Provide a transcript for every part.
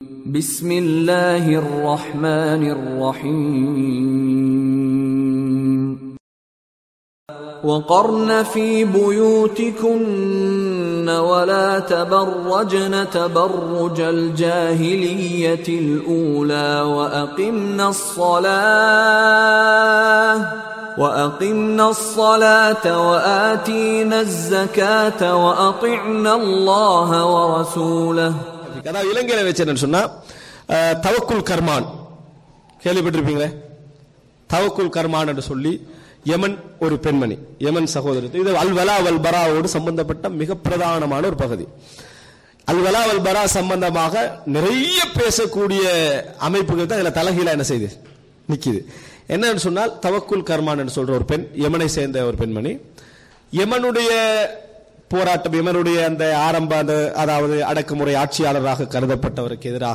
بسم الله الرحمن الرحيم وقرن في بيوتكن ولا تبرجن تبرج الجاهليه الاولى واقمنا الصلاه واقمنا الصلاه واتينا الزكاه واطعنا الله ورسوله அதாவது இலங்கையில வச்சு என்னன்னு சொன்னா அஹ், தவக்குல் கர்மான் கேள்விப்பட்டிருப்பீங்களே தவக்குல் கர்மான் என்று சொல்லி யமன் ஒரு பெண்மணி யமன் சகோதரர் இது அல்வலா வல் பராவோடு சம்பந்தப்பட்ட மிக பிரதானமான ஒரு பகுதி அல்வலா வல் பரா சம்பந்தமாக நிறைய பேசக்கூடிய அமைப்புகள் தான் இதுல தலகீழா என்ன செய்யுது நிக்குது என்னன்னு சொன்னால் தவக்குல் கர்மான் என்று சொல்ற ஒரு பெண் யமனை சேர்ந்த ஒரு பெண்மணி யமனுடைய போராட்டம் யமனுடைய அந்த ஆரம்ப அந்த அதாவது அடக்குமுறை ஆட்சியாளராக கருதப்பட்டவருக்கு எதிராக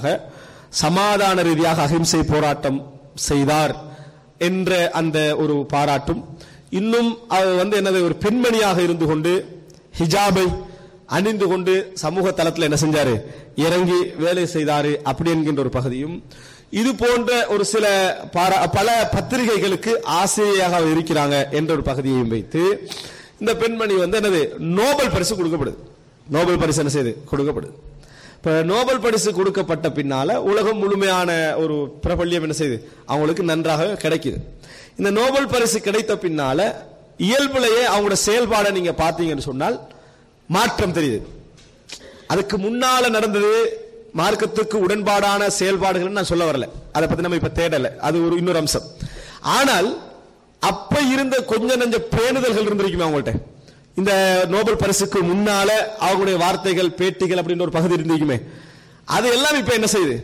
சமாதான ரீதியாக அகிம்சை போராட்டம் செய்தார் என்ற அந்த ஒரு பாராட்டும் இன்னும் அவர் வந்து என்னது ஒரு பெண்மணியாக இருந்து கொண்டு ஹிஜாபை அணிந்து கொண்டு சமூக தளத்தில் என்ன செஞ்சாரு இறங்கி வேலை செய்தாரு அப்படி என்கின்ற ஒரு பகுதியும் இது போன்ற ஒரு சில பாரா- பல பத்திரிகைகளுக்கு ஆசிரியராக அவர் இருக்கிறாங்க என்ற ஒரு பகுதியையும் வைத்து இந்த பெண்மணி வந்து என்னது நோபல் பரிசு கொடுக்கப்படுது நோபல் பரிசு என்ன செய்யுது கொடுக்கப்படுது இப்ப நோபல் பரிசு கொடுக்கப்பட்ட பின்னால உலகம் முழுமையான ஒரு பிரபல்யம் என்ன செய்யுது அவங்களுக்கு நன்றாக கிடைக்குது இந்த நோபல் பரிசு கிடைத்த பின்னால இயல்புலையே அவங்களோட செயல்பாடை நீங்க பார்த்தீங்கன்னு சொன்னால் மாற்றம் தெரியுது அதுக்கு முன்னால நடந்தது மார்க்கத்துக்கு உடன்பாடான செயல்பாடுகள் நான் சொல்ல வரல அதை பத்தி நம்ம இப்ப தேடல அது ஒரு இன்னொரு அம்சம் ஆனால் அப்ப இருந்த கொஞ்ச நஞ்ச பேணுதல்கள் இருந்திருக்குமே அவங்கள்ட்ட இந்த நோபல் பரிசுக்கு முன்னால அவங்களுடைய வார்த்தைகள் பேட்டிகள் அப்படின்ற ஒரு பகுதி இருந்திருக்குமே அது எல்லாம் இப்ப என்ன செய்யுது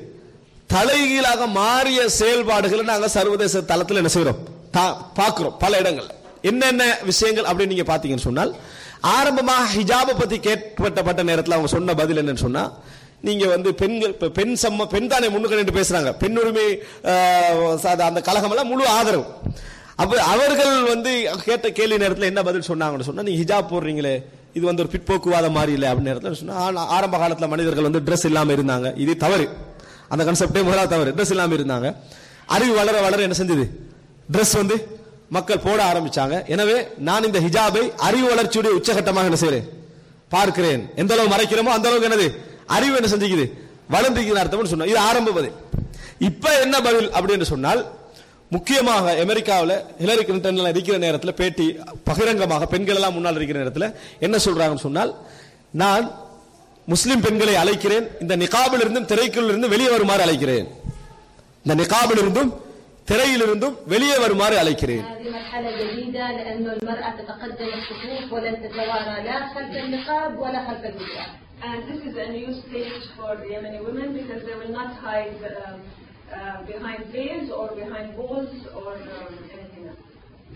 தலைகீழாக மாறிய செயல்பாடுகளை நாங்க சர்வதேச தளத்தில் என்ன செய்யறோம் தா- பார்க்கிறோம் பல இடங்கள் என்னென்ன விஷயங்கள் அப்படின்னு நீங்க பாத்தீங்கன்னு சொன்னால் ஆரம்பமா ஹிஜாபை பத்தி கேட்கப்பட்ட நேரத்தில் அவங்க சொன்ன பதில் என்னன்னு சொன்னா நீங்க வந்து பெண்கள் இப்ப பெண் சம்ம பெண் தானே முன்னுக்கு நின்று பேசுறாங்க பெண் உரிமை ஆஹ், சாத- அந்த கழகம் எல்லாம் முழு ஆதரவு அப்ப அவர்கள் வந்து கேட்ட கேள்வி நேரத்தில் என்ன பதில் சொன்னாங்கன்னு சொன்னா நீங்க ஹிஜாப் போடுறீங்களே இது வந்து ஒரு பிற்போக்குவாத மாதிரி இல்லை அப்படின்னு நேரத்தில் சொன்னா ஆனா, ஆரம்ப காலத்துல மனிதர்கள் வந்து Dress இல்லாம இருந்தாங்க இது தவறு அந்த கான்செப்டே முதலாவது தவறு Dress இல்லாம இருந்தாங்க அறிவு வளர வளர என்ன செஞ்சது Dress வந்து மக்கள் போட ஆரம்பிச்சாங்க எனவே நான் இந்த ஹிஜாபை அறிவு வளர்ச்சியுடைய உச்சகட்டமாக என்ன செய்றேன் பார்க்கிறேன் எந்த அளவு மறைக்கிறோமோ அந்த அளவுக்கு என்னது அறிவு என்ன செஞ்சுக்குது வளர்ந்துக்குது அர்த்தம்னு சொன்னோம் இது ஆரம்ப பதில் இப்ப என்ன பதில் அப்படின்னு சொன்னால் முக்கியமாக அமெரிக்காவில் ஹிலரி கிளின்டன் இருக்கிற நேரத்தில் பேட்டி பகிரங்கமாக பெண்கள் எல்லாம் முன்னால் இருக்கிற நேரத்தில் என்ன சொல்றாங்கன்னு சொன்னால் நான் முஸ்லிம் பெண்களை அழைக்கிறேன் இந்த நிகாபில் இருந்தும் திரைக்குள் இருந்தும் வெளியே வருமாறு அழைக்கிறேன் இந்த நிகாபில் இருந்தும் திரையிலிருந்தும் வெளியே வருமாறு அழைக்கிறேன் هذه مرحلة جديدة لأنه المرأة تتقدم الصفوف ولن تتوارى لا خلف النقاب ولا خلف الحجاب. And this is a new stage for the Yemeni women because they will not hide um, uh, behind veils or behind walls or um, anything else.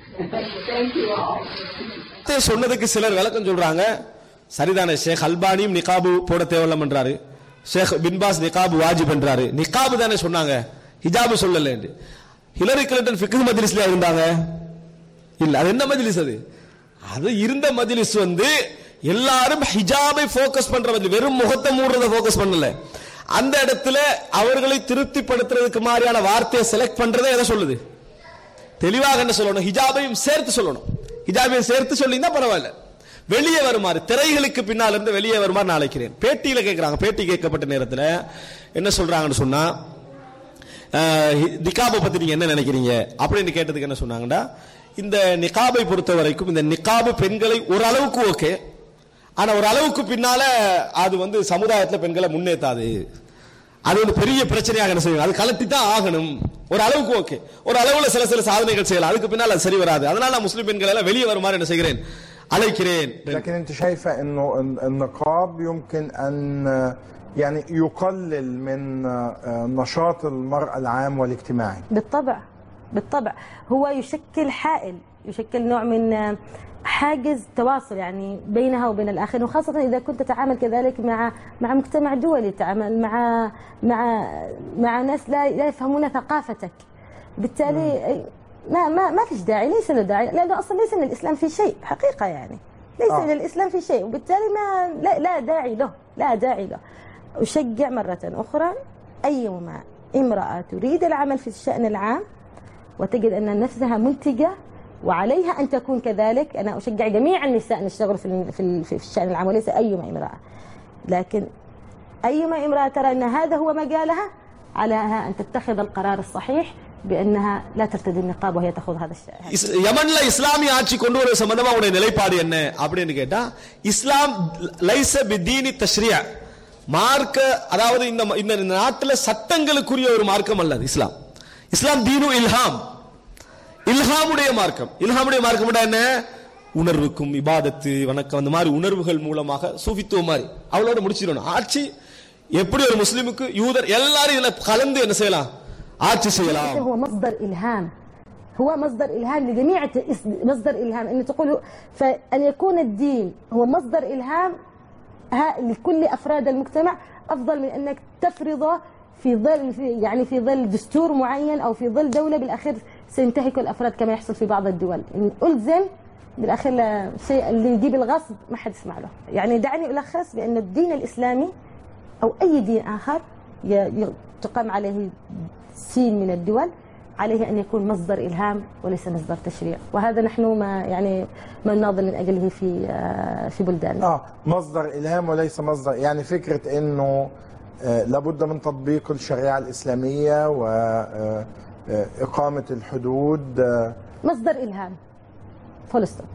Thank you all. வார்த்தை சொன்னதுக்கு சிலர் விளக்கம் சொல்றாங்க சரிதானே ஷேக் அல்பானியும் நிகாபு போட தேவையில்லம் என்றாரு ஷேக் பின்பாஸ் நிகாபு வாஜிப் என்றாரு நிகாபு தானே சொன்னாங்க ஹிஜாபு சொல்லல என்று ஹிலரி கிளின்டன் ஃபிக்ஹ் மஜ்லிஸ்ல இருந்தாங்க இல்ல அது என்ன மஜ்லிஸ் அது அது இருந்த மஜ்லிஸ் வந்து எல்லாரும் ஹிஜாபை ஃபோக்கஸ் பண்ற மஜ்லிஸ் வெறும் முகத்தை மூடுறத ஃபோக்கஸ் பண்ணல அந்த இடத்துல அவர்களை திருப்திப்படுத்துறதுக்கு மாதிரியான வார்த்தையை செலக்ட் பண்றதே எதை சொல்லுது தெளிவாக என்ன சொல்லணும் ஹிஜாபையும் சேர்த்து சொல்லணும் ஹிஜாபையும் சேர்த்து சொல்லியிருந்தா பரவாயில்ல வெளியே வருமாறு திரைகளுக்கு பின்னால் இருந்து வெளியே வருமாறு நான் அழைக்கிறேன் பேட்டியில கேட்கிறாங்க பேட்டி கேட்கப்பட்ட நேரத்தில் என்ன சொல்றாங்கன்னு சொன்னா அஹ், ஹி- நிகாபை பத்தி நீங்க என்ன நினைக்கிறீங்க அப்படின்னு கேட்டதுக்கு என்ன சொன்னாங்கன்னா இந்த நிகாபை பொறுத்த வரைக்கும் இந்த நிகாபு பெண்களை ஒரு அளவுக்கு ஓகே ஆனா ஒரு அளவுக்கு பின்னால அது வந்து சமுதாயத்துல பெண்களை முன்னேத்தாது அது ஒரு பெரிய பிரச்சனையாக என்ன செய்யும் அது கலட்டி தான் ஆகணும் ஒரு அளவுக்கு ஓகே ஒரு அளவுல சில சில சாதனைகள் செய்யலாம் அதுக்கு பின்னால் அது சரி வராது அதனால நான் முஸ்லிம் பெண்கள் எல்லாம் வெளியே வருமாறு என்ன செய்கிறேன் அழைக்கிறேன் لكن انت شايفه انه ال- النقاب يمكن ان يعني يقلل من نشاط المرأة العام والاجتماعي بالطبع بالطبع هو يشكل حائل يشكل نوع من حاجز تواصل يعني بينها وبين الآخرين وخاصة إذا كنت تتعامل كذلك مع مع مجتمع دولي تعامل مع مع مع ناس لا لا يفهمون ثقافتك بالتالي ما ما ما فيش داعي ليس له داعي لأنه أصلا ليس من الإسلام في شيء حقيقة يعني ليس آه. من الإسلام في شيء وبالتالي ما لا, لا داعي له لا داعي له أشجع مرة أخرى أيما امرأة تريد العمل في الشأن العام وتجد أن نفسها منتجة وعليها أن تكون كذلك أنا أشجع جميع النساء أن يشتغلوا في ال- في ال- في الشأن العام وليس أيما امرأة لكن أيما امرأة ترى أن هذا هو مجالها عليها أن تتخذ القرار الصحيح بأنها لا ترتدي النقاب وهي تخوض هذا الشأن இஸ்- யமன்ல இஸ்லாமிய ஆட்சி கொண்டு வர சம்பந்தமா உடைய நிலைப்பாடு என்ன அப்படின்னு கேட்டா இஸ்லாம் லைச பிதீனி தஷ்ரியா மார்க்க அதாவது இந்த இந்த நாட்டுல சட்டங்களுக்குரிய ஒரு மார்க்கம் அல்ல அது இஸ்லாம் இஸ்லாம் தீனு இல்ஹாம் இல்ஹாமுடைய மார்க்கம் இல்ஹாமுடைய மார்க்கம் என்ன உணர்வுக்கும் இபாதத்து வணக்கம் அந்த மாதிரி உணர்வுகள் மூலமாக சூஃபித்துவம் மாதிரி அவளோட முடிச்சிடணும் ஆட்சி எப்படி ஒரு முஸ்லிமுக்கு யூதர் எல்லாரும் இதுல கலந்து என்ன செய்யலாம் ஆட்சி செய்யலாம் هو مصدر إلهام هو مصدر إلهام لجميع الت- مصدر إلهام أن تقول فأن يكون الدين هو مصدر إلهام ها- لكل أفراد المجتمع أفضل من أنك تفرضه في ظل في يعني في ظل دستور معين أو في ظل دولة بالأخير سينتهك الأفراد كما يحصل في بعض الدول إن ألزم بالأخير لا- شيء اللي يجيب الغصب ما حد يسمع له يعني دعني ألخص بأن الدين الإسلامي أو أي دين آخر ي- ي- تقام عليه سين من الدول عليه أن يكون مصدر إلهام وليس مصدر تشريع وهذا نحن ما يعني ما نناضل من أجله في آه، في بلداننا اه مصدر الهام وليس مصدر يعني فكره انه آه، لابد من تطبيق الشريعه الاسلاميه واقامه الحدود آه، مصدر إلهام فول ستوب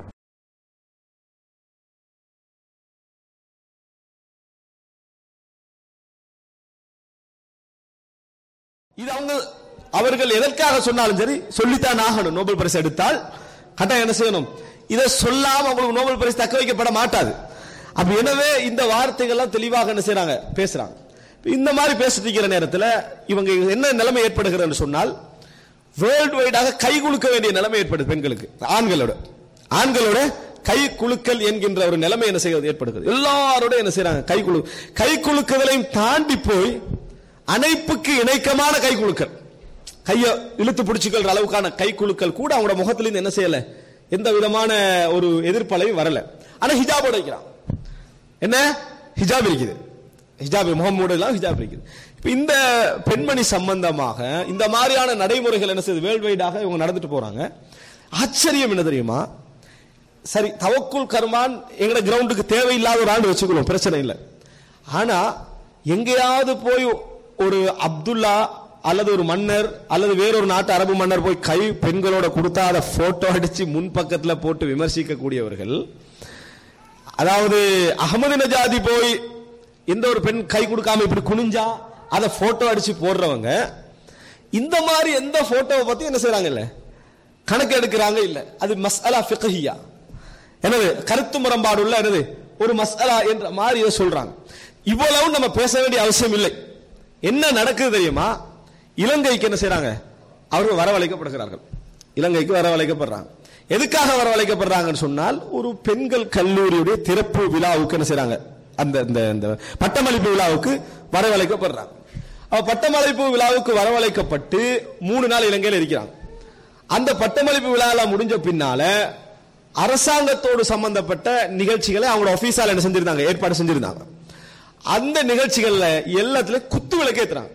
இது அவங்க அவர்கள் எதற்காக சொன்னாலும் சரி சொல்லித்தான் ஆகணும் நோபல் பரிசு எடுத்தால் கட்டாயம் என்ன செய்யணும் இதை சொல்லாம அவங்களுக்கு நோபல் பரிசு தக்க வைக்கப்பட மாட்டாது அப்ப எனவே இந்த வார்த்தைகள்லாம் தெளிவாக என்ன செய்றாங்க பேசுறாங்க இந்த மாதிரி பேசிட்டு இருக்கிற நேரத்தில் இவங்க என்ன நிலைமை ஏற்படுகிறன்னு சொன்னால் வேர்ல்டு வைடாக கை குலுக்க வேண்டிய நிலைமை ஏற்படுது பெண்களுக்கு ஆண்களோட ஆண்களோட கை குலுக்கல் என்கின்ற ஒரு நிலைமை என்ன செய்வது ஏற்படுகிறது எல்லாரோட என்ன செய்றாங்க கை குழு கை குலுக்குதலையும் தாண்டி போய் அணைப்புக்கு இணைக்கமான கை குலுக்கல் கைய இழுத்து பிடிச்சுக்கிற அளவுக்கான கை குலுக்கல் கூட அவங்களோட முகத்திலிருந்து என்ன செய்யல எந்த விதமான ஒரு எதிர்ப்பலையும் வரல ஆனா ஹிஜாபோட வைக்கிறான் என்ன ஹிஜாப் இருக்குது ஹிஜாப் முகமூடு எல்லாம் ஹிஜாப் இருக்குது இப்ப இந்த பெண்மணி சம்பந்தமாக இந்த மாதிரியான நடைமுறைகள் என்ன செய்யுது வேர்ல்டு வைடாக இவங்க நடந்துட்டு போறாங்க ஆச்சரியம் என்ன தெரியுமா சரி தவக்குல் கர்மான் எங்கட கிரவுண்டுக்கு தேவையில்லாத ஒரு ஆண்டு வச்சுக்கணும் பிரச்சனை இல்லை ஆனா எங்கேயாவது போய் ஒரு அப்துல்லா அல்லது ஒரு மன்னர் அல்லது வேறொரு நாட்டு அரபு மன்னர் போய் கை பெண்களோட கொடுத்தா அதை போட்டோ அடிச்சு முன் பக்கத்துல போட்டு விமர்சிக்க கூடியவர்கள் அதாவது அகமது நஜாதி போய் எந்த ஒரு பெண் கை கொடுக்காம இப்படி குனிஞ்சா அதை போட்டோ அடிச்சு போடுறவங்க இந்த மாதிரி எந்த போட்டோவை பத்தி என்ன செய்றாங்க இல்ல கணக்கு எடுக்கிறாங்க இல்ல அது மஸ்அலா ஃபிக்ஹியா என்னது கருத்து முரண்பாடு உள்ள என்னது ஒரு மஸ்அலா என்ற மாதிரி இதை சொல்றாங்க இவ்வளவு நம்ம பேச வேண்டிய அவசியம் இல்லை என்ன நடக்குது தெரியுமா இலங்கைக்கு என்ன செய்றாங்க அவர்கள் வரவழைக்கப்படுகிறார்கள் இலங்கைக்கு வரவழைக்கப்படுறாங்க எதுக்காக வரவழைக்கப்படுறாங்கன்னு சொன்னால் ஒரு பெண்கள் கல்லூரியுடைய திறப்பு விழாவுக்கு என்ன செய்றாங்க அந்த இந்த இந்த பட்டமளிப்பு விழாவுக்கு வரவழைக்கப்படுறாங்க அப்ப பட்டமளிப்பு விழாவுக்கு வரவழைக்கப்பட்டு மூணு நாள் இலங்கையில் இருக்கிறாங்க அந்த பட்டமளிப்பு விழால முடிஞ்ச பின்னால அரசாங்கத்தோடு சம்பந்தப்பட்ட நிகழ்ச்சிகளை அவங்களோட ஆபீஸால என்ன செஞ்சிருந்தாங்க ஏற்பாடு செஞ்சிருந்தாங்க அந்த நிகழ்ச்சிகள்ல எல்லாத்துலயும் குத்து விளக்கு ஏத்துறாங்க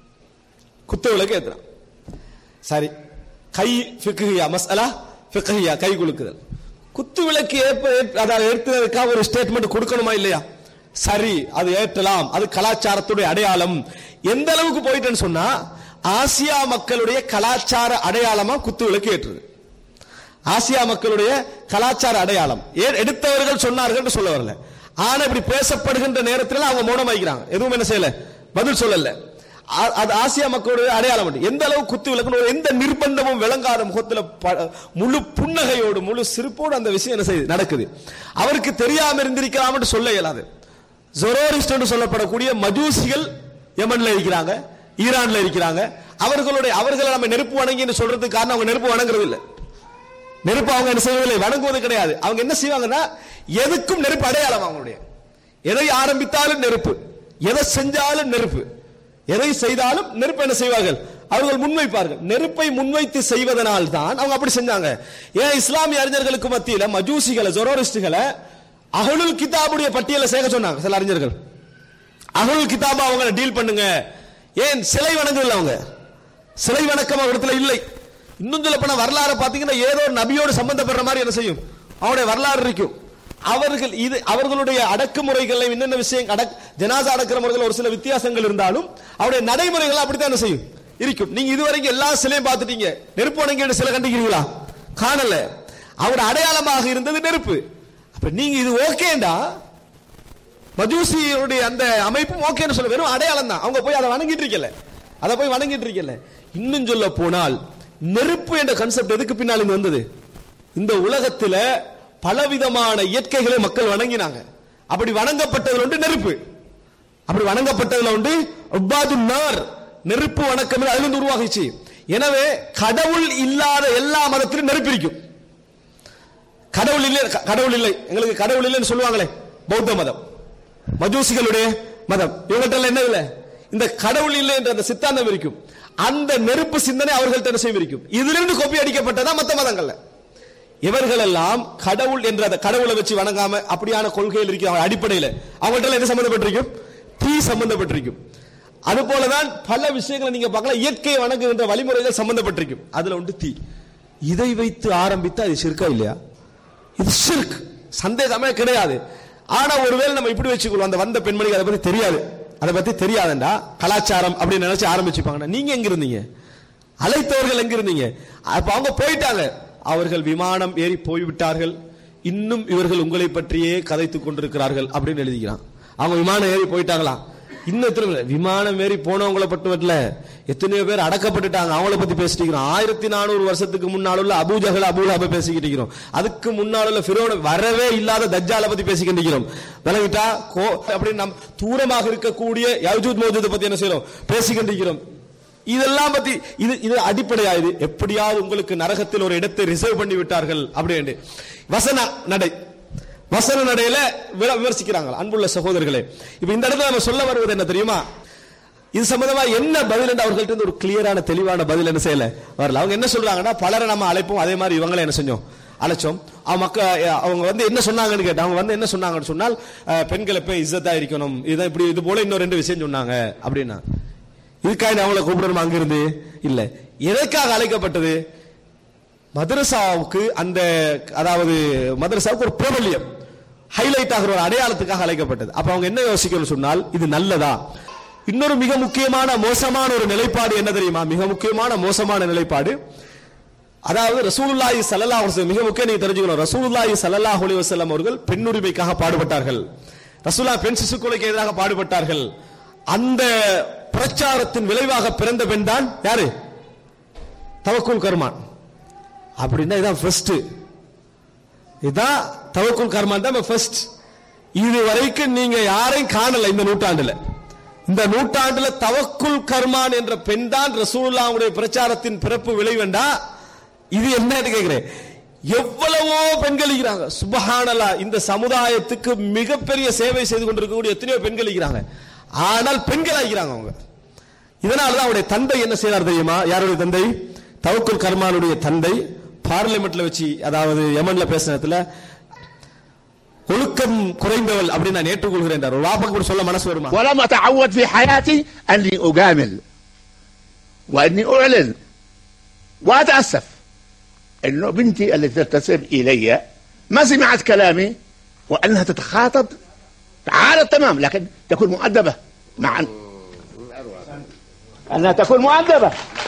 குத்து விளக்கு ஏத்துறாங்க சரி கை ஃபிக்ஹியா மஸ்அலா ஃபிக்ஹியா கை குலுக்குதல் குத்து விளக்கு ஏற்ப ஏற்ப- அதாவது ஏற்றுவதற்காக ஒரு ஸ்டேட்மெண்ட் கொடுக்கணுமா இல்லையா சரி அது ஏற்றலாம் அது கலாச்சாரத்துடைய அடையாளம் எந்த அளவுக்கு போயிட்டேன்னு சொன்னா ஆசியா மக்களுடைய கலாச்சார அடையாளமா குத்து விளக்கு ஏற்றுது ஆசியா மக்களுடைய கலாச்சார அடையாளம் ஏ- எடுத்தவர்கள் சொன்னார்கள் என்று சொல்ல வரல ஆனா இப்படி பேசப்படுகின்ற நேரத்தில் அவங்க மௌனம் வைக்கிறாங்க எதுவும் என்ன செய்யல பதில் சொல்லல ஆ- அது ஆசியா மக்களுடைய அடையாளம் உண்டு. எந்த அளவு குத்து விளக்குன்னு ஒரு எந்த நிர்பந்தமும் விளங்காத முகத்துல ப- முழு புன்னகையோடு முழு சிரிப்போடு அந்த விஷயம் என்ன செய்யுது நடக்குது அவருக்கு தெரியாம இருந்திருக்கலாம் என்று சொல்ல இயலாது ஜொரோரிஸ்ட் என்று சொல்லப்படக்கூடிய மஜூசிகள் யமன்ல இருக்கிறாங்க ஈரான்ல இருக்கிறாங்க அவர்களுடைய அவர்களை நம்ம நெருப்பு வணங்கின்னு சொல்றதுக்கு காரணம் அவங்க நெருப்பு வணங்குறது இல்லை நெருப்பு அவங்க என்ன செய்வதில்லை வணங்குவது கிடையாது அவங்க என்ன செய்வாங்கன்னா எதுக்கும் நெருப்பு அடையாளம் அவங்களுடைய எதை ஆரம்பித்தாலும் நெருப்பு எதை செஞ்சாலும் நெருப்பு எதை செய்தாலும் நெருப்பு என்ன செய்வார்கள் அவர்கள் முன்வைப்பார்கள் நெருப்பை முன்வைத்து செய்வதனால் தான் அவங்க அப்படி செஞ்சாங்க ஏன் இஸ்லாமிய அறிஞர்களுக்கு மத்தியில மஜூசிகளை ஜொரோரிஸ்டுகளை அகலுல் கிதாபுடைய பட்டியலை சேர்க்க சொன்னாங்க சில அறிஞர்கள் அகலுல் கிதாபா அவங்கள டீல் பண்ணுங்க ஏன் சிலை வணங்குதில்ல அவங்க சிலை வணக்கம் அவரிடத்துல இல்லை இன்னும் சொல்ல போனா வரலாறு பாத்தீங்கன்னா ஏதோ ஒரு நபியோடு சம்பந்தப்படுற மாதிரி என்ன செய்யும் அவருடைய வரலாறு இருக்கும் அவர்கள் இது அவர்களுடைய அடக்குமுறைகள் என்னென்ன விஷயம் அடக் ஜனாசா அடக்கிற முறைகள் ஒரு சில வித்தியாசங்கள் இருந்தாலும் அவருடைய நடைமுறைகள் அப்படித்தான் என்ன செய்யும் இருக்கும் நீங்க இதுவரைக்கும் எல்லா சிலையும் பார்த்துட்டீங்க நெருப்பு வணங்கிய சிலை கண்டிக்கிறீங்களா காணல அவருடைய அடையாளமாக இருந்தது நெருப்பு அப்ப நீங்க இது ஓகேண்டா மஜூசியுடைய அந்த அமைப்பும் ஓகேன்னு சொல்ல வெறும் அடையாளம் தான் அவங்க போய் அதை வணங்கிட்டு இருக்கல அதை போய் வணங்கிட்டு இருக்கல இன்னும் சொல்ல போனால் நெருப்பு என்ற கான்செப்ட் எதுக்கு பின்னால் இங்க வந்தது இந்த உலகத்துல பலவிதமான இயற்கைகளை மக்கள் வணங்கினாங்க அப்படி வணங்கப்பட்டதுல உண்டு நெருப்பு அப்படி வணங்கப்பட்டதுல உண்டு உப்பாது நார் நெருப்பு வணக்கம் அதுல இருந்து உருவாகிச்சு எனவே கடவுள் இல்லாத எல்லா மதத்திலும் நெருப்பு இருக்கும் கடவுள் இல்லை க- கடவுள் இல்லை எங்களுக்கு கடவுள் இல்லைன்னு சொல்லுவாங்களே பௌத்த மதம் மஜூசிகளுடைய மதம் இவங்கள்ட்ட எல்லாம் என்ன இல்ல இந்த கடவுள் இல்லை என்ற அந்த சித்தாந்தம் இருக்கும் அந்த நெருப்பு சிந்தனை அவர்கள்ட்ட என்ன செய்யும் இருக்கும் இதிலிருந்து கொப்பி அடிக்கப்பட்டதா மத்த மதங்கள்ல இவர்களெல்லாம் கடவுள் என்ற அந்த கடவுளை வச்சு வணங்காம அப்படியான கொள்கையில் இருக்கிற அவங்க அடிப்படையில் அவங்கள்ட்ட எல்லாம் என்ன சம்பந்தப்பட்டிருக்கும் தீ சம்பந்தப்பட்டிருக்கும் அது போலதான் பல விஷயங்களை நீங்க பார்க்கலாம் இயற்கையை வணங்குகின்ற வழிமுறைகள் சம்பந்தப்பட்டிருக்கும் அதுல உண்டு தீ இதை வைத்து ஆரம்பித்து அது சிறுக்கா இல்லையா இது ஷிர்க் சந்தேகமே கிடையாது ஆனா ஒருவேளை நம்ம இப்படி வச்சுக்கொள்வோம் அந்த வந்த பெண்மணிக்கு அதை பத்தி தெரியாது அதை பத்தி தெரியாதுண்டா கலாச்சாரம் அப்படின்னு நினைச்சு ஆரம்பிச்சுப்பாங்க நீங்க எங்க இருந்தீங்க அழைத்தவர்கள் எங்க இருந்தீங்க அப்ப அவங்க போயிட்டாங்க அவர்கள் விமானம் ஏறி போய்விட்டார்கள் இன்னும் இவர்கள் உங்களை பற்றியே கதைத்துக் கொண்டிருக்கிறார்கள் அப்படின்னு எழுதிக்கிறான் அவங்க விமானம் ஏறி போயிட்டாங்களா இன்னும் எத்தனை பேர்? விமானம் ஏறி போனவங்களை பட்டு வரல எத்தனையோ பேர் அடக்கப்பட்டுட்டாங்க அவங்கள பத்தி பேசிட்டு இருக்கிறோம் ஆயிரத்தி நானூறு வருஷத்துக்கு முன்னால் உள்ள அபூஜகல் அபூலாப பேசிக்கிட்டு இருக்கிறோம் அதுக்கு முன்னால் உள்ள ஃபிரோன வரவே இல்லாத தஜ்ஜால பத்தி பேசிக்கிட்டு இருக்கிறோம் விளங்கிட்டா கோ அப்படின்னு நம் தூரமாக இருக்கக்கூடிய யஜூத் மௌஜூத் பத்தி என்ன செய்யறோம் பேசிக்கிட்டு இருக்கிறோம் இதெல்லாம் பத்தி இது இது அடிப்படையா இது எப்படியாவது உங்களுக்கு நரகத்தில் ஒரு இடத்தை ரிசர்வ் பண்ணி விட்டார்கள் அப்படின்னு வசன நடை வசன நடையில விர- விமர்சிக்கிறாங்க அன்புள்ள சகோதரர்களே இப்ப இந்த இடத்துல நம்ம சொல்ல வருவது என்ன தெரியுமா இது சம்பந்தமா என்ன பதில் என்று அவர்கள்ட்ட இருந்து ஒரு கிளியரான தெளிவான பதில் என்ன செய்யல வரல அவங்க என்ன சொல்றாங்கன்னா பலரை நம்ம அழைப்போம் அதே மாதிரி இவங்களை என்ன செஞ்சோம் அழைச்சோம் அவங்க மக்க அவங்க வந்து என்ன சொன்னாங்கன்னு கேட்டா அவங்க வந்து என்ன சொன்னாங்கன்னு சொன்னால் அஹ், பெண்கள் எப்ப இஸ்ஸத்தா இருக்கணும் இதான் இப்படி இது போல இன்னும் ரெண்டு விஷயம் சொன்னாங்க அப்படின்னா இதுக்காக அவங்கள கூப்பிடணும் அங்கிருந்து இல்ல எதற்காக அழைக்கப்பட்டது மதரசாவுக்கு அந்த அதாவது மதரசாவுக்கு ஒரு பிரபல்யம் ஹைலைட் ஆகிற ஒரு அடையாளத்துக்காக அழைக்கப்பட்டது அப்ப அவங்க என்ன யோசிக்கணும் சொன்னால் இது நல்லதா இன்னொரு மிக முக்கியமான மோசமான ஒரு நிலைப்பாடு என்ன தெரியுமா மிக முக்கியமான மோசமான நிலைப்பாடு அதாவது ரசூலுல்லாஹி ஸல்லல்லாஹு அலைஹி வஸல்லம் மிக முக்கியம் நீங்க தெரிஞ்சுக்கணும் ரசூலுல்லாஹி ஸல்லல்லாஹு அலைஹி வஸல்லம் அவர்கள் பெண் உரிமைக்காக பாடுபட்டார்கள் ரசூலா பெண் சிசுக்கொலைக்கு எதிராக பாடுபட்டார்கள் அந்த பிரச்சாரத்தின் விளைவாக பிறந்த பெண் தான் யாரு தவக்குல் கர்மான் அப்படின்னா இதான் ஃபர்ஸ்ட் இதான் தவக்குல் கர்மான் தான் ஃபர்ஸ்ட் இது வரைக்கும் நீங்க யாரையும் காணல இந்த நூற்றாண்டுல இந்த நூற்றாண்டுல தவக்குல் கர்மான் என்ற பெண் தான் ரசூலுல்லாவுடைய பிரச்சாரத்தின் பிறப்பு விளைவெண்டா இது என்னன்னு கேக்குறேன் எவ்வளவோ பெண்கள் இருக்கிறாங்க சுபஹானல்லா இந்த சமுதாயத்துக்கு மிகப்பெரிய சேவை செய்து கொண்டிருக்கக்கூடிய எத்தனையோ பெண்கள் இருக்கிறாங்க ஆனால் பெண்கள் ஆகிறாங்க அவங்க இதனாலதான் அவருடைய தந்தை என்ன செய்யறார் தெரியுமா யாருடைய தந்தை தவக்குல் கர்மானுடைய தந்தை பார்லிமெண்ட்ல வச்சு அதாவது யமன்ல பேசினதுல ஒழுக்கம் குறைந்தவள் அப்படின்னு நான் ஏற்றுக்கொள்கிறேன் ஒரு வாப்பாக்கு கூட சொல்ல மனசு வருமா ولم أتعود في حياتي أني أجامل وأني أعلن وأتأسف أنه بنتي التي تنتسب إلي ما سمعت كلامي وأنها تتخاطب تعالت تمام لكن تكون مؤدبة مع أن... أنها تكون مؤدبة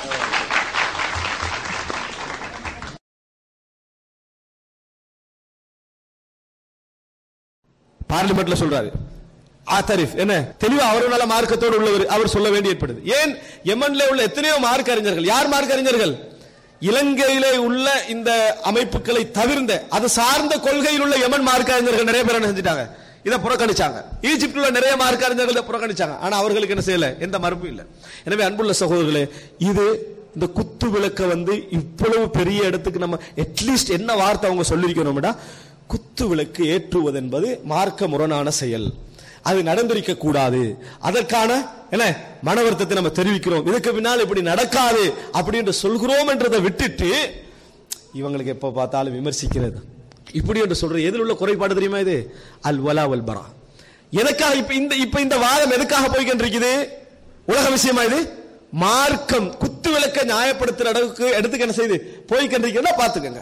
பார்லிமெண்ட்ல சொல்றாரு ஆத்தரிஃப் என்ன தெளிவா அவரும் நல்ல மார்க்கத்தோடு உள்ளவர் அவர் சொல்ல வேண்டி ஏற்படுது ஏன் யமன்ல உள்ள எத்தனையோ மார்க் அறிஞர்கள் யார் மார்க் அறிஞர்கள் இலங்கையிலே உள்ள இந்த அமைப்புகளை தவிர்ந்த அது சார்ந்த கொள்கையில் உள்ள யமன் மார்க் அறிஞர்கள் நிறைய பேர் என்ன செஞ்சுட்டாங்க இதை புறக்கணிச்சாங்க ஈஜிப்ட்ல உள்ள நிறைய மார்க் அறிஞர்கள் இதை புறக்கணிச்சாங்க ஆனா அவர்களுக்கு என்ன செய்யல எந்த மறுப்பும் இல்லை எனவே அன்புள்ள சகோதரர்களே இது இந்த குத்து விளக்க வந்து இவ்வளவு பெரிய இடத்துக்கு நம்ம அட்லீஸ்ட் என்ன வார்த்தை அவங்க சொல்லியிருக்கணும்டா குத்து விளக்கு ஏற்றுவது என்பது மார்க்க முரணான செயல் அது நடந்திருக்க கூடாது அதற்கான என்ன மன வருத்தத்தை நம்ம தெரிவிக்கிறோம் இதுக்கு பின்னால் இப்படி நடக்காது அப்படின்னு சொல்கிறோம் என்றதை விட்டுட்டு இவங்களுக்கு எப்ப பார்த்தாலும் விமர்சிக்கிறது இப்படி என்று சொல்ற எதில் உள்ள குறைபாடு தெரியுமா இது அல் வலா வல் பரா எதுக்காக இப்ப இந்த இப்ப இந்த வாதம் எதுக்காக போய்கிட்டு இருக்குது உலக விஷயமா இது மார்க்கம் குத்து விளக்க நியாயப்படுத்துற அளவுக்கு எடுத்துக்க என்ன செய்யுது போய் கண்டிருக்கிறதா பாத்துக்கங்க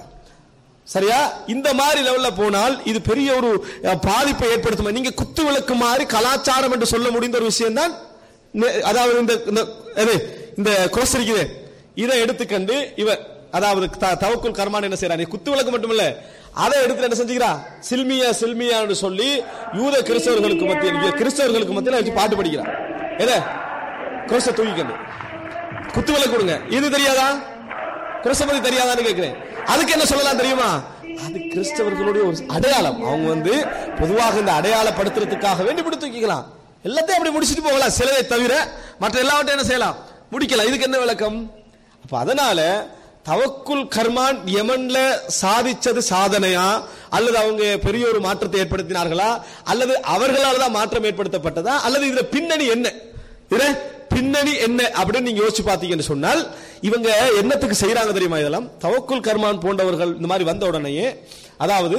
சரியா இந்த மாதிரி லெவல்ல போனால் இது பெரிய ஒரு அஹ், பாதிப்பை ஏற்படுத்தும் நீங்க குத்து விளக்கு மாதிரி கலாச்சாரம் என்று சொல்ல முடிந்த ஒரு விஷயம் தான் அதாவது இந்த இந்த எது, இந்த cross இருக்குது இதை எடுத்துக்கண்டு இவ அதாவது த- தவக்குல் கர்மான் என்ன செய்யறான் குத்து விளக்கு மட்டுமில்ல அதை எடுத்து என்ன செஞ்சுக்கிறா சில்மியா சில்மியான்னு சொல்லி யூத கிறிஸ்தவர்களுக்கு மத்தியில் கிறிஸ்தவர்களுக்கு மத்தியில் வச்சு பாட்டு படிக்கிறான் எதை குரோச தூக்கிக்கண்டு குத்து விளக்கு கொடுங்க இது தெரியாதா கிறிஸ்தவ பத்தி தெரியாதான்னு கேட்கிறேன் அதுக்கு என்ன சொல்லலாம் தெரியுமா அது கிறிஸ்தவர்களுடைய ஒரு அடையாளம் அவங்க வந்து பொதுவாக இந்த அடையாளப்படுத்துறதுக்காக வேண்டி இப்படி தூக்கிக்கலாம் எல்லாத்தையும் அப்படி முடிச்சிட்டு போகலாம் சிலதை தவிர மற்ற எல்லாவற்றையும் என்ன செய்யலாம் முடிக்கலாம் இதுக்கு என்ன விளக்கம் அப்ப அதனால தவக்குல் கர்மான் யமன்ல சாதிச்சது சாதனையா அல்லது அவங்க பெரிய ஒரு மாற்றத்தை ஏற்படுத்தினார்களா அல்லது அவர்களால் தான் மாற்றம் ஏற்படுத்தப்பட்டதா அல்லது இதுல பின்னணி என்ன இதுல பின்னணி என்ன அப்படின்னு நீங்க யோசிச்சு பாத்தீங்கன்னு சொன்னால் இவங்க என்னத்துக்கு செய்யறாங்க தெரியுமா இதெல்லாம் தவக்குல் கர்மான் போன்றவர்கள் இந்த மாதிரி வந்த உடனேயே அதாவது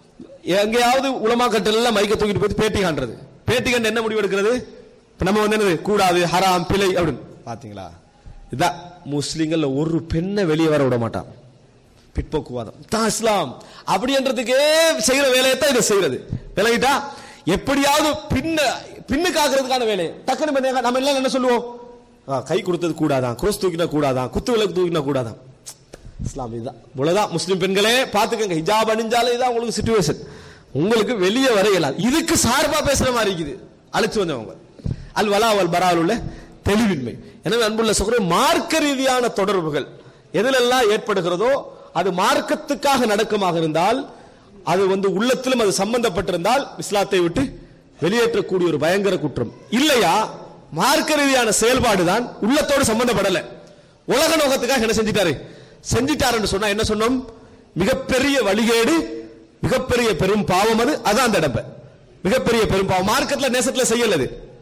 எங்கேயாவது உலமா கட்டல மைக்க தூக்கிட்டு போய் பேட்டி காண்றது பேட்டி கண்டு என்ன முடிவு எடுக்கிறது இப்ப நம்ம வந்து என்னது கூடாது ஹராம் பிழை அப்படின்னு பாத்தீங்களா இதான் முஸ்லிம்கள்ல ஒரு பெண்ணை வெளியே வர விட மாட்டான் பிற்போக்குவாதம் தான் இஸ்லாம் அப்படின்றதுக்கே செய்யற வேலையை தான் இதை செய்யறது விலகிட்டா எப்படியாவது பின்ன பின்னுக்கு ஆக்குறதுக்கான வேலை டக்குனு பண்ணி நம்ம எல்லாம் என்ன சொல்லுவோம் ஆ, கை கொடுத்தது கூடாதான் குரோஸ் தூக்கினா கூடாதான் குத்து விளக்கு தூக்கினா கூடாதான் இஸ்லாம் இதுதான் இவ்வளவுதான் முஸ்லிம் பெண்களே பாத்துக்கங்க ஹிஜாப் அணிஞ்சாலே இதான் உங்களுக்கு சுச்சுவேஷன் உங்களுக்கு வெளியே வர இயலாது இதுக்கு சார்பா பேசுற மாதிரி இருக்குது அழைச்சு வந்தவங்க அல் வலா அல் பரால் உள்ள தெளிவின்மை எனவே அன்புள்ள சகோதர மார்க்க ரீதியான தொடர்புகள் எதிலெல்லாம் ஏற்படுகிறதோ அது மார்க்கத்துக்காக நடக்கமாக இருந்தால் அது வந்து உள்ளத்திலும் அது சம்பந்தப்பட்டிருந்தால் இஸ்லாத்தை விட்டு வெளியேற்றக்கூடிய ஒரு பயங்கர குற்றம் இல்லையா மார்க்க ரீதியான செயல்பாடு தான் உள்ளத்தோடு சம்பந்தப்படல உலக நோக்கத்துக்காக என்ன செஞ்சிட்டாரு செஞ்சிட்டாருன்னு சொன்னா என்ன சொன்னோம் மிகப்பெரிய வழிகேடு மிகப்பெரிய பெரும் பாவம் அது அதான் அந்த இடப்ப மிகப்பெரிய பெரும் பாவம் மார்க்கெட்ல நேசத்துல செய்யலது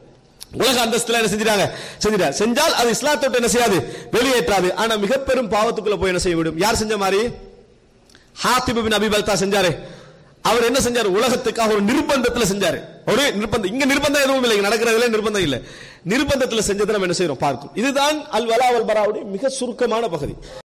உலக அந்தஸ்துல என்ன செஞ்சிட்டாங்க செஞ்சிட்டார் செஞ்சால் அது இஸ்லாத்தோட்டு என்ன செய்யாது வெளியேற்றாது ஆனா மிக பெரும் பாவத்துக்குள்ள போய் என்ன செய்ய விடும் யார் செஞ்ச மாதிரி ஹாத்திப் பின் அபி பல்தா செஞ்சாரு அவர் என்ன செஞ்சாரு உலகத்துக்காக ஒரு நிர்பந்தத்துல செஞ்சாரு ஒரு நிர்பந்தம் இங்க நிர்பந்தம் எதுவும் இல்லை இங்க நடக்கிறதுல நிர்பந்தம் இல்ல நிர்பந்தத்துல செஞ்சதை நம்ம என்ன செய்யறோம் பார்க்கும் இதுதான் அல் வலா அல் பராவுடைய மிக சுருக்கமான பகுதி